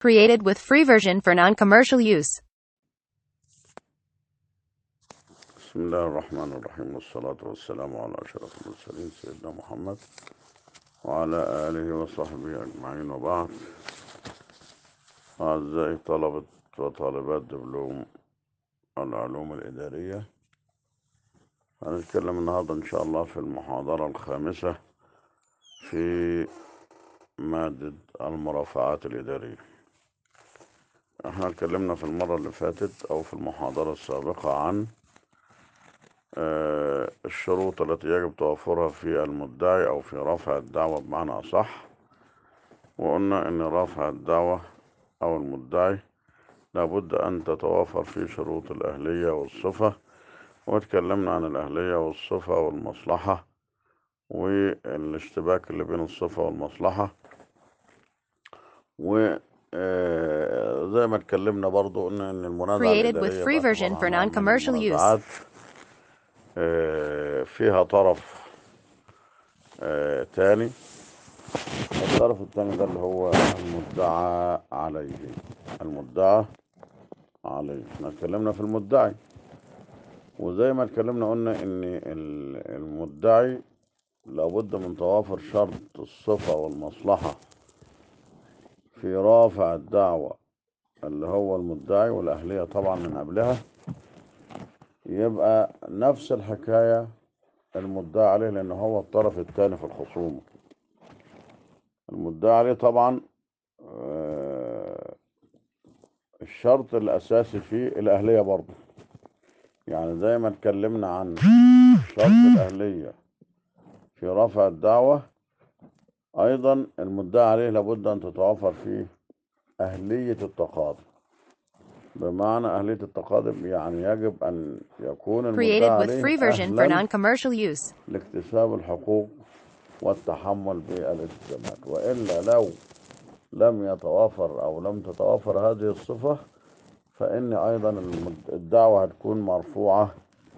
Created with free version for non-commercial use. بسم الله الرحمن الرحيم والصلاة والسلام على أشرف المرسلين سيدنا محمد وعلى آله وصحبه أجمعين وبعد أعزائي طلبة وطالبات دبلوم العلوم الإدارية هنتكلم النهاردة إن شاء الله في المحاضرة الخامسة في مادة المرافعات الإدارية احنا اتكلمنا في المرة اللي فاتت أو في المحاضرة السابقة عن آه، الشروط التي يجب توفرها في المدعي أو في رفع الدعوة بمعنى أصح وقلنا أن رفع الدعوة أو المدعي لابد أن تتوافر فيه شروط الأهلية والصفة واتكلمنا عن الأهلية والصفة والمصلحة والاشتباك اللي بين الصفة والمصلحة و آه، زي ما اتكلمنا برضو قلنا ان المنازعة Created with الإدارية free بقى version طبعاً for أنواع من non-commercial use. المنازعات آه، فيها طرف آه، تاني الطرف التاني ده اللي هو المدعى عليه المدعى عليه احنا اتكلمنا في المدعي وزي ما اتكلمنا قلنا ان ال- المدعي لابد من توافر شرط الصفة والمصلحة في رافع الدعوة اللي هو المدعي والأهلية طبعا من قبلها يبقى نفس الحكاية المدعي عليه لأن هو الطرف الثاني في الخصومة المدعي عليه طبعا آه، الشرط الأساسي فيه الأهلية برضه يعني زي ما اتكلمنا عن شرط الأهلية في رفع الدعوة أيضا المدعي عليه لابد أن تتوافر فيه أهلية التقاضي بمعنى أهلية التقاضي يعني يجب أن يكون المدعي Created with عليه free version for أهلا non-commercial use. لاكتساب الحقوق والتحمل بالالتزامات وإلا لو لم يتوافر أو لم تتوافر هذه الصفة فإن أيضا المد- الدعوة هتكون مرفوعة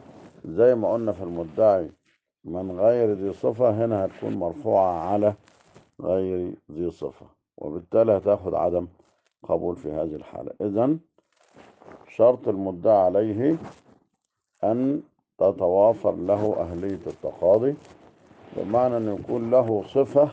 زي ما قلنا في المدعي من غير ذي صفة هنا هتكون مرفوعة على غير ذي صفة وبالتالي هتاخد عدم قبول في هذه الحالة إذن شرط المدعى عليه أن تتوافر له أهلية التقاضي بمعنى أن يكون له صفة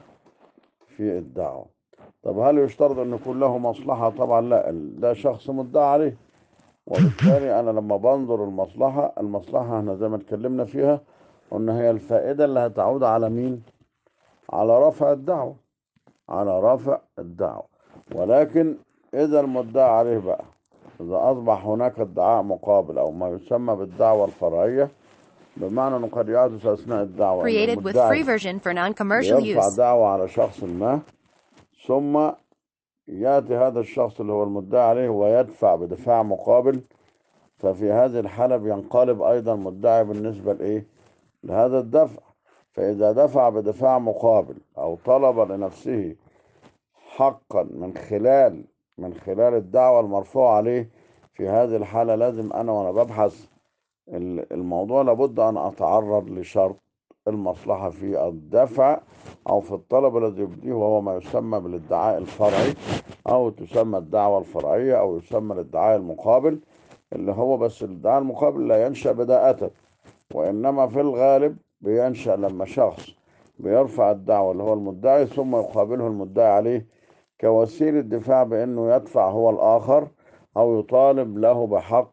في الدعوة طب هل يشترط أن يكون له مصلحة طبعا لا ده شخص مدعى عليه وبالتالي أنا لما بنظر المصلحة المصلحة احنا زي ما اتكلمنا فيها قلنا هي الفائدة اللي هتعود على مين على رفع الدعوة على رفع الدعوة ولكن إذا المدعى عليه بقى إذا أصبح هناك ادعاء مقابل أو ما يسمى بالدعوة الفرعية بمعنى أنه قد يحدث أثناء الدعوة أن Created with المدعي free version for non-commercial يرفع use. دعوة على شخص ما ثم يأتي هذا الشخص اللي هو المدعي عليه ويدفع بدفاع مقابل ففي هذه الحالة بينقلب أيضا مدعي بالنسبة لإيه لهذا الدفع فإذا دفع بدفاع مقابل أو طلب لنفسه حقا من خلال من خلال الدعوة المرفوعة عليه في هذه الحالة لازم أنا وأنا ببحث ال- الموضوع لابد أن أتعرض لشرط المصلحة في الدفع أو في الطلب الذي يبديه وهو ما يسمى بالادعاء الفرعي أو تسمى الدعوة الفرعية أو يسمى الادعاء المقابل اللي هو بس الادعاء المقابل لا ينشأ بداءة وإنما في الغالب بينشأ لما شخص بيرفع الدعوة اللي هو المدعي ثم يقابله المدعي عليه كوسيلة دفاع بأنه يدفع هو الآخر أو يطالب له بحق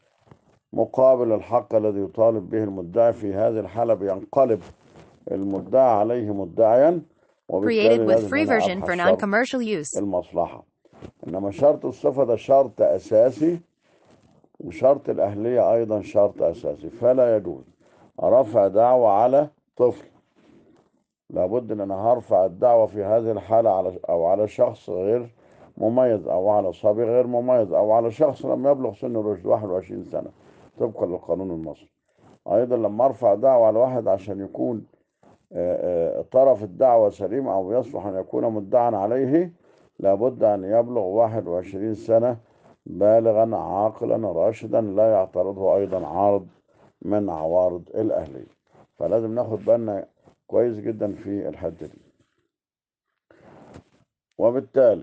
مقابل الحق الذي يطالب به المدعي في هذه الحالة بينقلب المدعى عليه مدعيا وبالتالي Created with لازم free هنا version for أبحث شرط non-commercial use. المصلحة إنما شرط الصفة ده شرط أساسي وشرط الأهلية أيضا شرط أساسي فلا يجوز رفع دعوة على طفل لابد ان انا هرفع الدعوة في هذه الحالة على او على شخص غير مميز او على صبي غير مميز او على شخص لم يبلغ سن الرشد 21 سنة طبقا للقانون المصري ايضا لما ارفع دعوة على واحد عشان يكون آه، آه، طرف الدعوة سليم او يصلح ان يكون مدعا عليه لابد ان يبلغ 21 سنة بالغا عاقلا راشدا لا يعترضه ايضا عارض من عوارض الاهلية فلازم ناخد بالنا كويس جدا في الحتة دي وبالتالي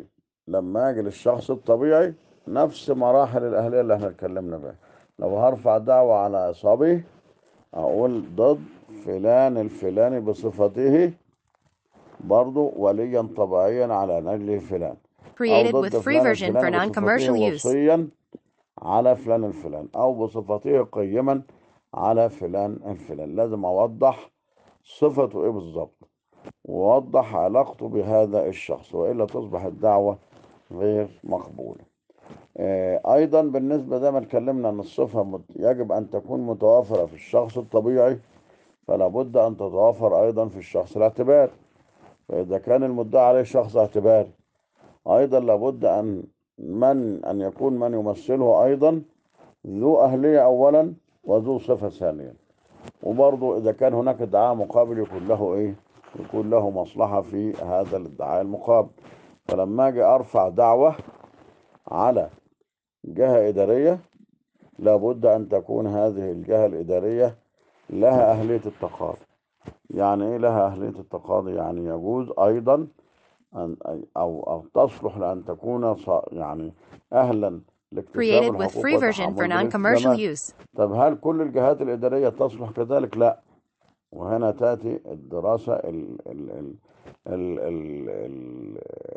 لما اجي للشخص الطبيعي نفس مراحل الاهليه اللي احنا اتكلمنا بيها لو هرفع دعوه على صبي اقول ضد فلان الفلاني بصفته برضو وليا طبيعيا على نجل فلان او Created ضد with free فلان version for الفلاني non-commercial بصفته use. وصيا على فلان الفلان او بصفته قيما على فلان الفلان لازم اوضح صفته ايه بالظبط ووضح علاقته بهذا الشخص والا تصبح الدعوه غير مقبوله آه، ايضا بالنسبه زي ما اتكلمنا ان الصفه مت- يجب ان تكون متوافره في الشخص الطبيعي فلا بد ان تتوافر ايضا في الشخص الاعتباري فاذا كان المدعى عليه شخص اعتباري ايضا لابد ان من ان يكون من يمثله ايضا ذو اهليه اولا وذو صفه ثانيا وبرضه اذا كان هناك ادعاء مقابل يكون له ايه يكون له مصلحه في هذا الادعاء المقابل فلما اجي ارفع دعوه على جهه اداريه لابد ان تكون هذه الجهه الاداريه لها اهليه التقاضي يعني ايه لها اهليه التقاضي يعني يجوز ايضا أن أو أو تصلح لأن تكون ص- يعني أهلا لاكتساب Created with الحقوق free version for وتحمل non-commercial بالالتزامات use. طب هل كل الجهات الإدارية تصلح كذلك؟ لا وهنا تأتي الدراسة ال ال ال ال ال ال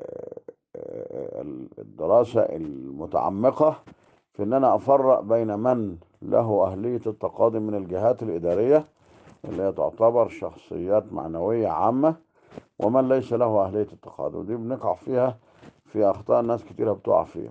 ال- الدراسة المتعمقة في إن أنا أفرق بين من له أهلية التقاضي من الجهات الإدارية اللي هي تعتبر شخصيات معنوية عامة ومن ليس له أهلية التقاضي ودي بنقع فيها في أخطاء ناس كتيرة بتقع فيها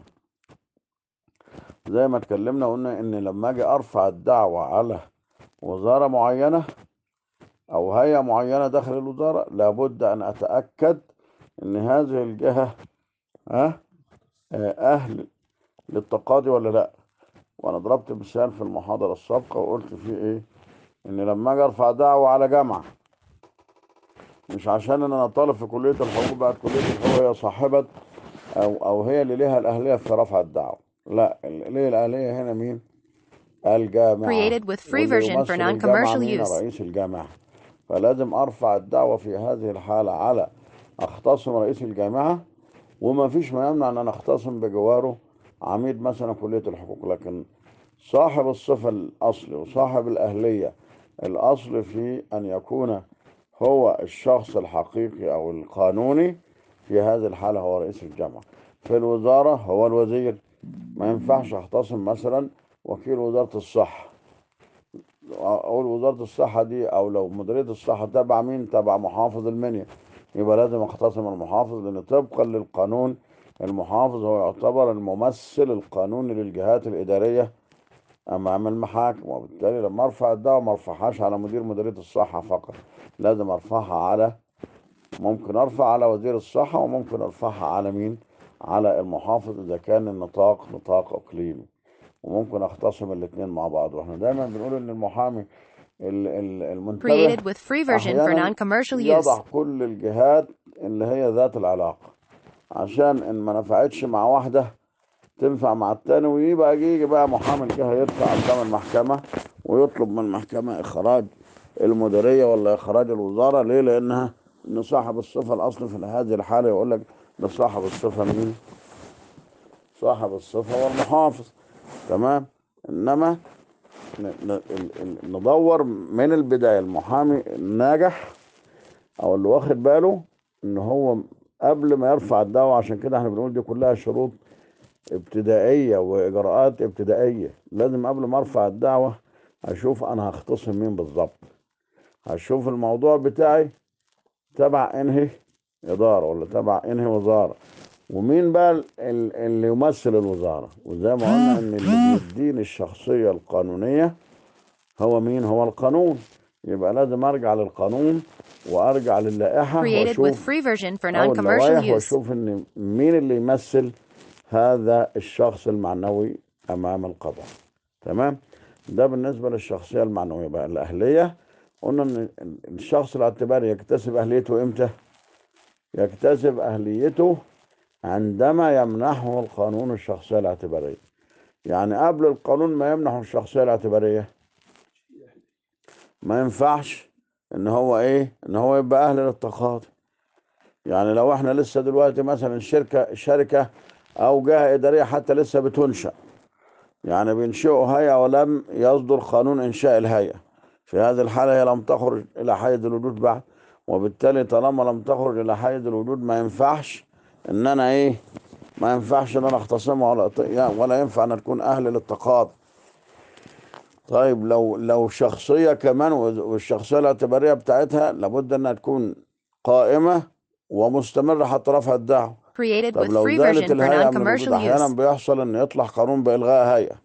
زي ما اتكلمنا قلنا إن لما أجي أرفع الدعوة على وزارة معينة أو هيئة معينة داخل الوزارة لابد أن أتأكد إن هذه الجهة ها آه، أهل للتقاضي ولا لأ وأنا ضربت مثال في المحاضرة السابقة وقلت فيه إيه إن لما أجي أرفع دعوة على جامعة مش عشان إن أنا طالب في كلية الحقوق بقت كلية الحقوق هي صاحبة أو أو هي اللي ليها الأهلية في رفع الدعوة لا اللي ليه الأهلية هنا مين؟ الجامعة Created with free واللي version for يمثل الجامعة non-commercial مين؟ use. رئيس الجامعة فلازم أرفع الدعوة في هذه الحالة على أختصم رئيس الجامعة وما فيش ما يمنع أن أنا أختصم بجواره عميد مثلا كلية الحقوق لكن صاحب الصفة الأصلي وصاحب الأهلية الأصل في أن يكون هو الشخص الحقيقي أو القانوني في هذه الحالة هو رئيس الجامعة في الوزارة هو الوزير ما ينفعش أختصم مثلا وكيل وزارة الصحة أقول وزارة الصحة دي أو لو مديرية الصحة تبع مين تبع محافظ المنيا يبقى لازم أختصم المحافظ لأن طبقا للقانون المحافظ هو يعتبر الممثل القانوني للجهات الإدارية امام المحاكم وبالتالي لما ارفع الدعوه ما ارفعهاش على مدير مديريه الصحه فقط لازم ارفعها على ممكن ارفع على وزير الصحه وممكن ارفعها على مين على المحافظ اذا كان النطاق نطاق اقليمي وممكن اختصم الاثنين مع بعض واحنا دايما بنقول ان المحامي ال- ال- المنتبه Created with free version for احيانا non-commercial use. يضع كل الجهات اللي هي ذات العلاقه عشان ان ما نفعتش مع واحده تنفع مع التاني ويبقى يجي بقى محامي الجهه يدفع قدام المحكمه ويطلب من المحكمه اخراج المديريه ولا اخراج الوزاره ليه؟ لانها ان صاحب الصفه الاصلي في هذه الحاله يقول لك ده صاحب الصفه مين؟ صاحب الصفه هو المحافظ تمام؟ انما ن- ن- ال- ال- ندور من البدايه المحامي الناجح او اللي واخد باله ان هو قبل ما يرفع الدعوه عشان كده احنا بنقول دي كلها شروط ابتدائية وإجراءات ابتدائية لازم قبل ما أرفع الدعوة أشوف أنا هختصم مين بالظبط هشوف الموضوع بتاعي تبع انهي إدارة ولا تبع انهي وزارة ومين بقى ال- ال- اللي يمثل الوزارة وزي ما قلنا إن اللي بيديني الشخصية القانونية هو مين هو القانون يبقى لازم أرجع للقانون وأرجع للائحة Created with وأشوف free version for أو non-commercial اللوائح use. وأشوف إن مين اللي يمثل هذا الشخص المعنوي أمام القضاء تمام ده بالنسبة للشخصية المعنوية بقى الأهلية قلنا إن الشخص الاعتباري يكتسب أهليته إمتى؟ يكتسب أهليته عندما يمنحه القانون الشخصية الاعتبارية يعني قبل القانون ما يمنحه الشخصية الاعتبارية ما ينفعش ان هو ايه ان هو يبقى اهل للتقاضي يعني لو احنا لسه دلوقتي مثلا شركة شركة او جهة ادارية حتى لسه بتنشأ يعني بينشئوا هيئة ولم يصدر قانون انشاء الهيئة في هذه الحالة هي لم تخرج الى حيز الوجود بعد وبالتالي طالما لم تخرج الى حيز الوجود ما ينفعش ان انا ايه ما ينفعش ان انا اختصمها ولا أط- ولا ينفع ان تكون اهل للتقاضي طيب لو لو شخصية كمان والشخصية الاعتبارية بتاعتها لابد انها تكون قائمة ومستمرة حتى رفع الدعوة Created طب with لو free زالت version for الهيئة من non-commercial الوجود احيانا use. بيحصل ان يطلع قانون بإلغاء هيئة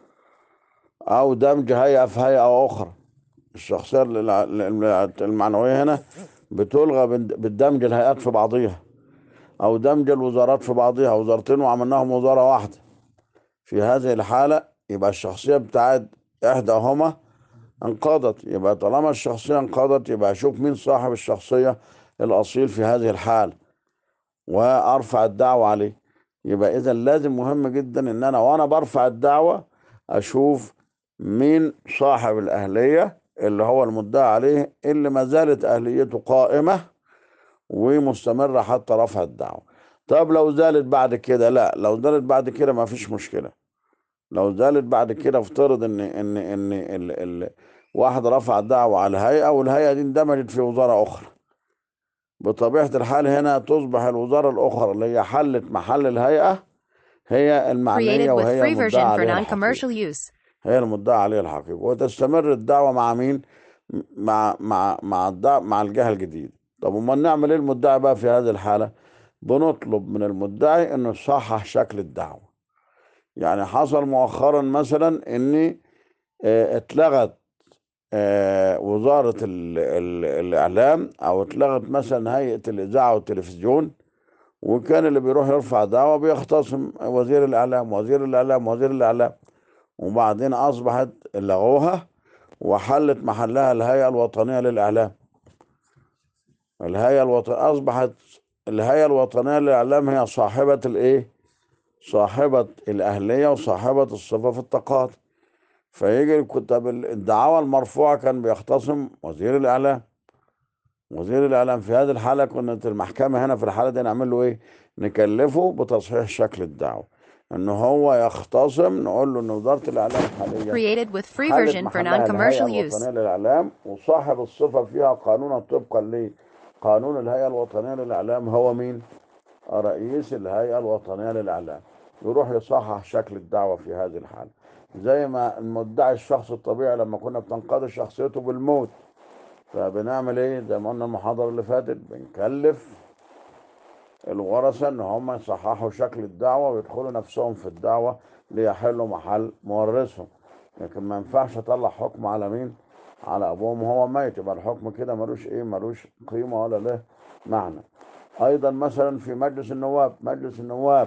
او دمج هيئة في هيئة اخرى الشخصية الع- الع- المعنوية هنا بتلغى بالد- بالدمج الهيئات في بعضها او دمج الوزارات في بعضها وزارتين وعملناهم وزارة واحدة في هذه الحالة يبقى الشخصية بتاعت إحداهما انقضت يبقى طالما الشخصية انقضت يبقى أشوف مين صاحب الشخصية الأصيل في هذه الحالة وأرفع الدعوة عليه يبقى إذا لازم مهم جدا إن أنا وأنا برفع الدعوة أشوف مين صاحب الأهلية اللي هو المدعى عليه اللي ما زالت أهليته قائمة ومستمرة حتى رفع الدعوة طب لو زالت بعد كده لا لو زالت بعد كده ما فيش مشكلة لو زالت بعد كده افترض ان ان ان ال ال واحد رفع دعوة على الهيئة والهيئة دي اندمجت في وزارة أخرى بطبيعة الحال هنا تصبح الوزارة الأخرى اللي هي حلت محل الهيئة هي المعنية Created with وهي free المدعى version for عليها الحقيقي non-commercial use. هي المدعى عليها الحقيقي وتستمر الدعوة مع مين؟ مع مع مع الدع... مع الجهة الجديدة طب امال نعمل ايه المدعي بقى في هذه الحالة؟ بنطلب من المدعي انه يصحح شكل الدعوة يعني حصل مؤخرا مثلا ان آه، اتلغت آه، وزارة ال- ال- الإعلام أو اتلغت مثلا هيئة الإذاعة والتلفزيون وكان اللي بيروح يرفع دعوة بيختصم وزير الإعلام وزير الإعلام وزير الإعلام وبعدين أصبحت لغوها وحلت محلها الهيئة الوطنية للإعلام الهيئة الوطنية أصبحت الهيئة الوطنية للإعلام هي صاحبة الإيه؟ صاحبة الأهلية وصاحبة الصفة في التقاضي فيجي الكتاب الدعاوى المرفوعة كان بيختصم وزير الإعلام وزير الإعلام في هذه الحالة كانت المحكمة هنا في الحالة دي نعمل له إيه؟ نكلفه بتصحيح شكل الدعوة إن هو يختصم نقول له إن وزارة الإعلام حاليا Created with free حلت version for محلها non-commercial الهيئة use. الوطنية للإعلام وصاحب الصفة فيها قانونا طبقا لقانون الهيئة الوطنية للإعلام هو مين؟ رئيس الهيئة الوطنية للإعلام يروح يصحح شكل الدعوة في هذه الحالة زي ما المدعي الشخص الطبيعي لما كنا بتنقضي شخصيته بالموت فبنعمل ايه زي ما قلنا المحاضرة اللي فاتت بنكلف الورثة ان هم يصححوا شكل الدعوة ويدخلوا نفسهم في الدعوة ليحلوا محل مورثهم لكن ما ينفعش اطلع حكم على مين على ابوهم وهو ميت يبقى الحكم كده ملوش ايه ملوش قيمة ولا له معنى ايضا مثلا في مجلس النواب مجلس النواب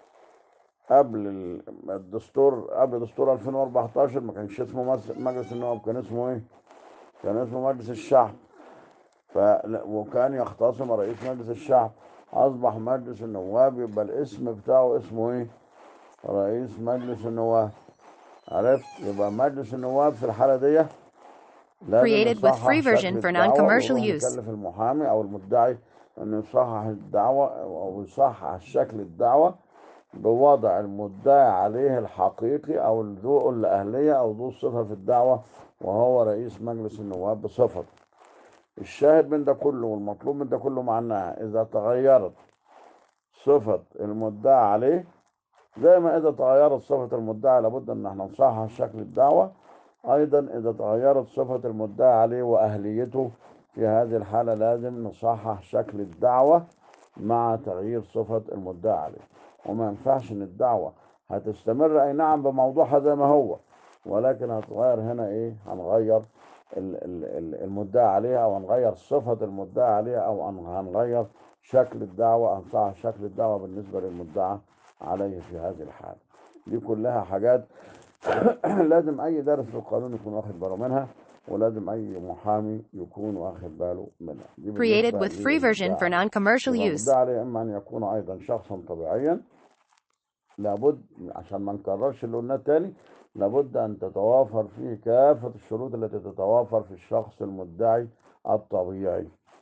قبل ال- الدستور قبل دستور 2014 ما كانش اسمه مس- مجلس النواب كان اسمه ايه كان اسمه مجلس الشعب ف... وكان يختصم رئيس مجلس الشعب اصبح مجلس النواب يبقى الاسم بتاعه اسمه ايه رئيس مجلس النواب عرفت يبقى مجلس النواب في الحالة دي لازم Created with يصحح free شكل version for الدعوة non-commercial ويروح use. يكلف المحامي او المدعي انه يصحح الدعوة او يصحح شكل الدعوة بوضع المدعي عليه الحقيقي او ذو الاهلية او ذو الصفة في الدعوة وهو رئيس مجلس النواب بصفته الشاهد من ده كله والمطلوب من ده كله معناها اذا تغيرت صفة المدعى عليه زي ما اذا تغيرت صفة المدعي لابد ان احنا نصحح شكل الدعوة ايضا اذا تغيرت صفة المدعي عليه واهليته في هذه الحالة لازم نصحح شكل الدعوة مع تغيير صفة المدعي عليه وما ينفعش ان الدعوة هتستمر اي نعم بموضوعها زي ما هو ولكن هتغير هنا ايه هنغير ال- ال- ال- المدعي عليها او هنغير صفة المدعي عليها او هن- هنغير شكل الدعوة هنصحح شكل الدعوة بالنسبة للمدعى عليه في هذه الحالة دي كلها حاجات لازم اي دارس في القانون يكون واخد باله منها ولازم اي محامي يكون واخد باله منها دي Created بالنسبة with free version for للمدعي non-commercial يبقى use. المدعي عليه اما ان يكون ايضا شخصا طبيعيا لابد عشان ما نكررش اللي قلناه تاني لابد ان تتوافر فيه كافة الشروط التي تتوافر في الشخص المدعي الطبيعي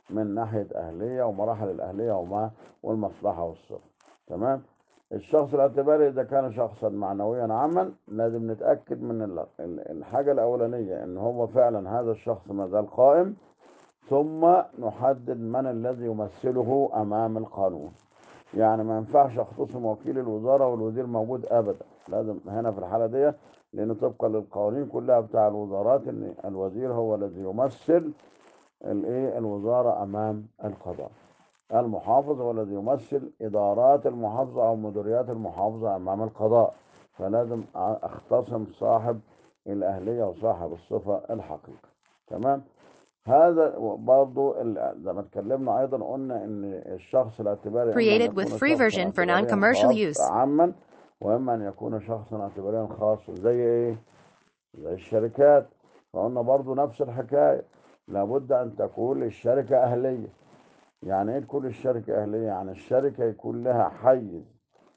من ناحية أهلية ومراحل الأهلية وما والمصلحة والصفة تمام الشخص الاعتباري إذا كان شخصا معنويا عاما لازم نتأكد من ال- ال- الحاجة الأولانية إن هو فعلا هذا الشخص ما زال قائم ثم نحدد من الذي يمثله أمام القانون يعني ما ينفعش اختصم وكيل الوزارة والوزير موجود أبدا لازم هنا في الحالة دي لأن طبقا للقوانين كلها بتاع الوزارات إن الوزير هو الذي يمثل الايه الوزارة أمام القضاء المحافظ هو الذي يمثل إدارات المحافظة أو مديريات المحافظة أمام القضاء فلازم أ- أختصم صاحب الأهلية وصاحب الصفة الحقيقة تمام هذا برضو ال- زي ما اتكلمنا أيضا قلنا إن الشخص الاعتباري إما أن Created يكون with free شخصاً version for اعتبارياً non-commercial خاص use. عاما وإما أن يكون شخصا اعتباريا خاصا زي إيه؟ زي الشركات فقلنا برضو نفس الحكاية لابد أن تكون للشركة أهلية يعني إيه تكون الشركة أهلية؟ يعني الشركة يكون لها حيز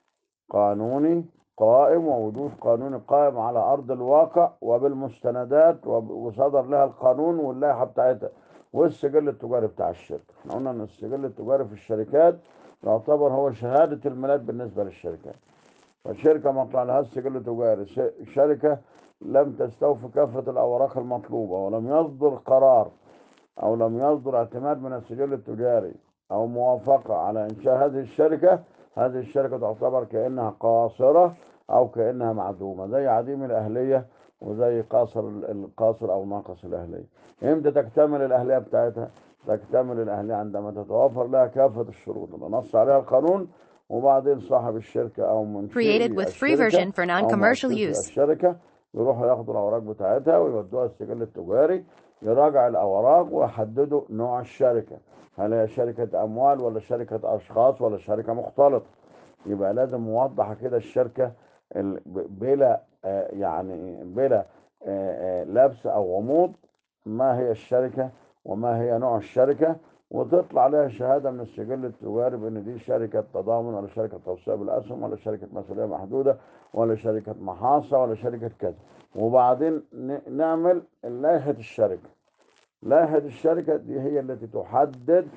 قانوني قائم ووجود قانوني قائم على أرض الواقع وبالمستندات وب- وصدر لها القانون واللائحة بتاعتها والسجل التجاري بتاع الشركة احنا قلنا إن السجل التجاري في الشركات يعتبر هو شهادة الميلاد بالنسبة للشركات فالشركة ما طلع لها السجل التجاري ش- شركة لم تستوفي كافة الأوراق المطلوبة ولم يصدر قرار أو لم يصدر اعتماد من السجل التجاري أو موافقة على إنشاء هذه الشركة هذه الشركة تعتبر كأنها قاصرة أو كأنها معدومة زي عديم الأهلية وزي قاصر ال- القاصر أو ناقص الأهلية إمتى تكتمل الأهلية بتاعتها؟ تكتمل الأهلية عندما تتوفر لها كافة الشروط اللي نص عليها القانون وبعدين صاحب الشركة أو منشئي Created with free الشركة version for أو non-commercial مؤسسي use. الشركة يروحوا ياخدوا الأوراق بتاعتها ويودوها السجل التجاري يراجع الأوراق ويحددوا نوع الشركة هل هي شركة أموال ولا شركة أشخاص ولا شركة مختلطة يبقى لازم موضحة كده الشركة ال- ب- بلا آه، يعني بلا آه، آه، لبس أو غموض ما هي الشركة وما هي نوع الشركة وتطلع لها شهادة من السجل التجاري بأن دي شركة تضامن ولا شركة توسيع بالأسهم ولا شركة مسؤولية محدودة ولا شركة محاصة ولا شركة كذا وبعدين ن- نعمل لائحة الشركة لائحة الشركة دي هي التي تحدد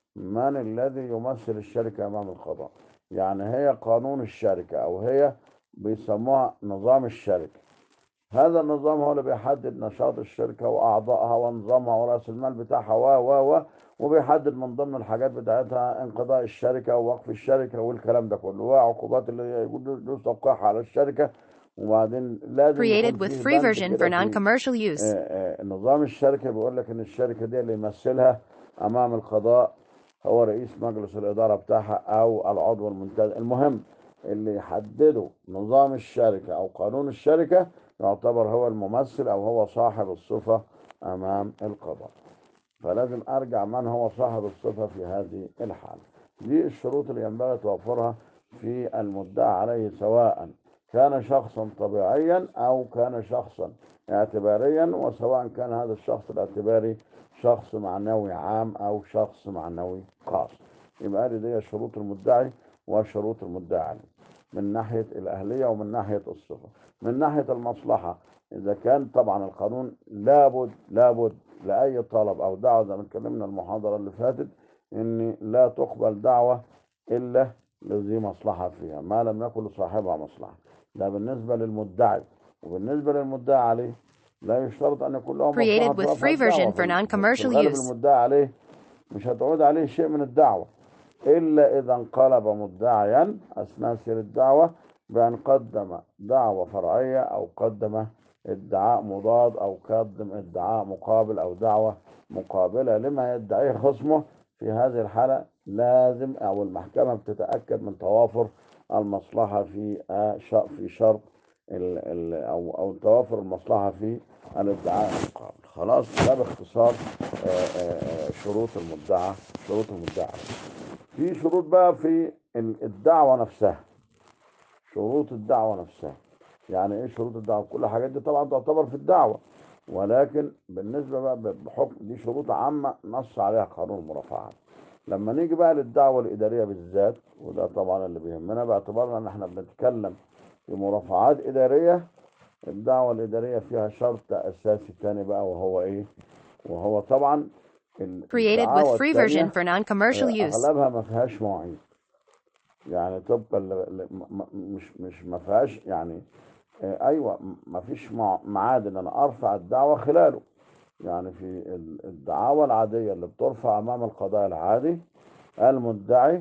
من الذي يمثل الشركة أمام القضاء يعني هي قانون الشركة أو هي بيسموها نظام الشركة هذا النظام هو اللي بيحدد نشاط الشركة وأعضائها ونظامها ورأس المال بتاعها و و و وبيحدد من ضمن الحاجات بتاعتها انقضاء الشركة ووقف الشركة والكلام ده كله وعقوبات اللي يجوز توقيعها على الشركة وبعدين لازم يكون Created with فيه free بند version كده for في non-commercial use. آه، آه، نظام الشركة بيقول لك إن الشركة دي اللي يمثلها أمام القضاء هو رئيس مجلس الإدارة بتاعها أو العضو المنتدب المهم اللي يحددوا نظام الشركة أو قانون الشركة يعتبر هو الممثل أو هو صاحب الصفة أمام القضاء فلازم أرجع من هو صاحب الصفة في هذه الحالة دي الشروط اللي ينبغي توفرها في المدعى عليه سواء كان شخصا طبيعيا أو كان شخصا اعتباريا وسواء كان هذا الشخص الاعتباري شخص معنوي عام أو شخص معنوي خاص يبقى هذه دي شروط المدعي وشروط المدعي عليه من ناحية الأهلية ومن ناحية الصفة من ناحية المصلحة إذا كان طبعا القانون لابد لابد لأي طلب أو دعوة زي ما اتكلمنا المحاضرة اللي فاتت إن لا تقبل دعوة إلا لذي مصلحة فيها ما لم يكن لصاحبها مصلحة ده بالنسبة للمدعي وبالنسبة للمدعي عليه لا يشترط أن يكون له مصلحة Created في with رفع free الدعوة. version في for ال- non-commercial في الغالب use. المدعي عليه مش هتعود عليه شيء من الدعوة إلا إذا انقلب مدعيا أثناء سير الدعوة بأن قدم دعوة فرعية أو قدم ادعاء مضاد أو قدم ادعاء مقابل أو دعوة مقابلة لما يدعيه خصمه في هذه الحالة لازم أو المحكمة بتتأكد من توافر المصلحة في آه، ش- في شرط ال ال أو أو توافر المصلحة في الادعاء المقابل خلاص ده باختصار آه، آه، آه، شروط المدعى شروط المدعى في شروط بقى في ال- الدعوة نفسها شروط الدعوة نفسها يعني ايه شروط الدعوة كل الحاجات دي طبعا تعتبر في الدعوة ولكن بالنسبة بقى ب- بحكم دي شروط عامة نص عليها قانون المرافعات لما نيجي بقى للدعوة الإدارية بالذات وده طبعا اللي بيهمنا باعتبارنا ان احنا بنتكلم في مرافعات إدارية الدعوة الإدارية فيها شرط أساسي تاني بقى وهو ايه وهو طبعا ال- Created الدعاوى with free التانية version for non-commercial آه، use. اغلبها ما فيهاش مواعيد يعني طبقا ل... ل... م- م- مش مش ما فيهاش يعني آه، ايوه م- ما فيش مع- ميعاد ان انا ارفع الدعوه خلاله يعني في ال- الدعاوى العاديه اللي بترفع امام القضاء العادي المدعي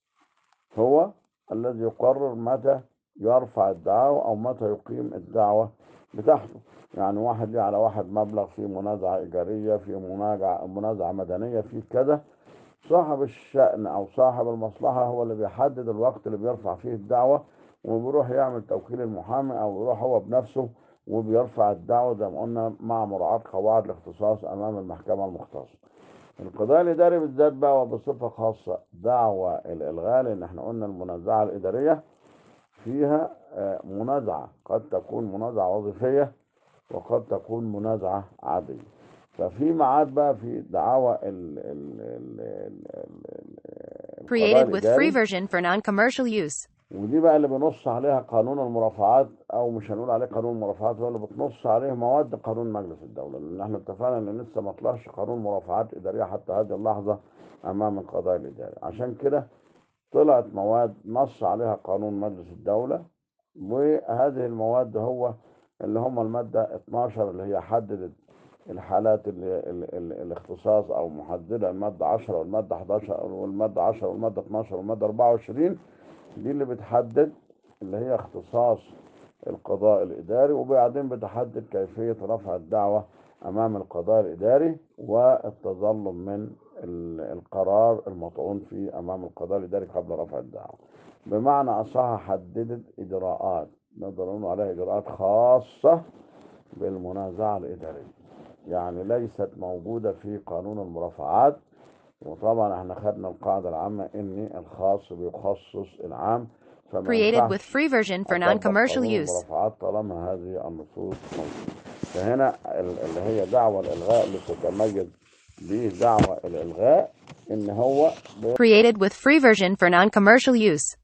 هو الذي يقرر متى يرفع الدعوة أو متى يقيم الدعوة بتاعته يعني واحد ليه على واحد مبلغ في منازعة إيجارية في منازعة منازعة مدنية في كذا صاحب الشأن أو صاحب المصلحة هو اللي بيحدد الوقت اللي بيرفع فيه الدعوة وبيروح يعمل توكيل المحامي أو يروح هو بنفسه وبيرفع الدعوة زي ما قلنا مع مراعاة قواعد الاختصاص أمام المحكمة المختصة. القضاء الإداري بالذات بقى وبصفة خاصة دعوى الإلغاء لأن احنا قلنا المنازعة الإدارية فيها آه، منازعة قد تكون منازعة وظيفية وقد تكون منازعة عادية ففي ميعاد بقى في دعاوى ال ال ال ال ال- القضاء Created with free الإداري version for non-commercial use. ودي بقى اللي بنص عليها قانون المرافعات او مش هنقول عليه قانون المرافعات هو اللي بتنص عليه مواد قانون مجلس الدوله لان احنا اتفقنا ان لسه ما طلعش قانون مرافعات اداريه حتى هذه اللحظه امام القضاء الاداري عشان كده طلعت مواد نص عليها قانون مجلس الدوله وهذه المواد هو اللي هم الماده 12 اللي هي حددت الحالات اللي ال- ال- الاختصاص او محدده الماده 10 والماده 11 والماده 10 والماده 12 والماده 24 دي اللي بتحدد اللي هي اختصاص القضاء الإداري وبعدين بتحدد كيفية رفع الدعوة أمام القضاء الإداري والتظلم من ال- القرار المطعون فيه أمام القضاء الإداري قبل رفع الدعوة بمعنى أصح حددت إجراءات نقدر نقول عليها إجراءات خاصة بالمنازعة الإدارية يعني ليست موجودة في قانون المرافعات وطبعا احنا خدنا القاعدة العامة ان الخاص بيخصص العام فما Created ينفعش with free version for أطبق non-commercial قانون use. المرافعات طالما هذه النصوص موجودة فهنا ال- اللي هي دعوة الإلغاء اللي تتميز به دعوة الإلغاء إن هو Created with free version for non-commercial use.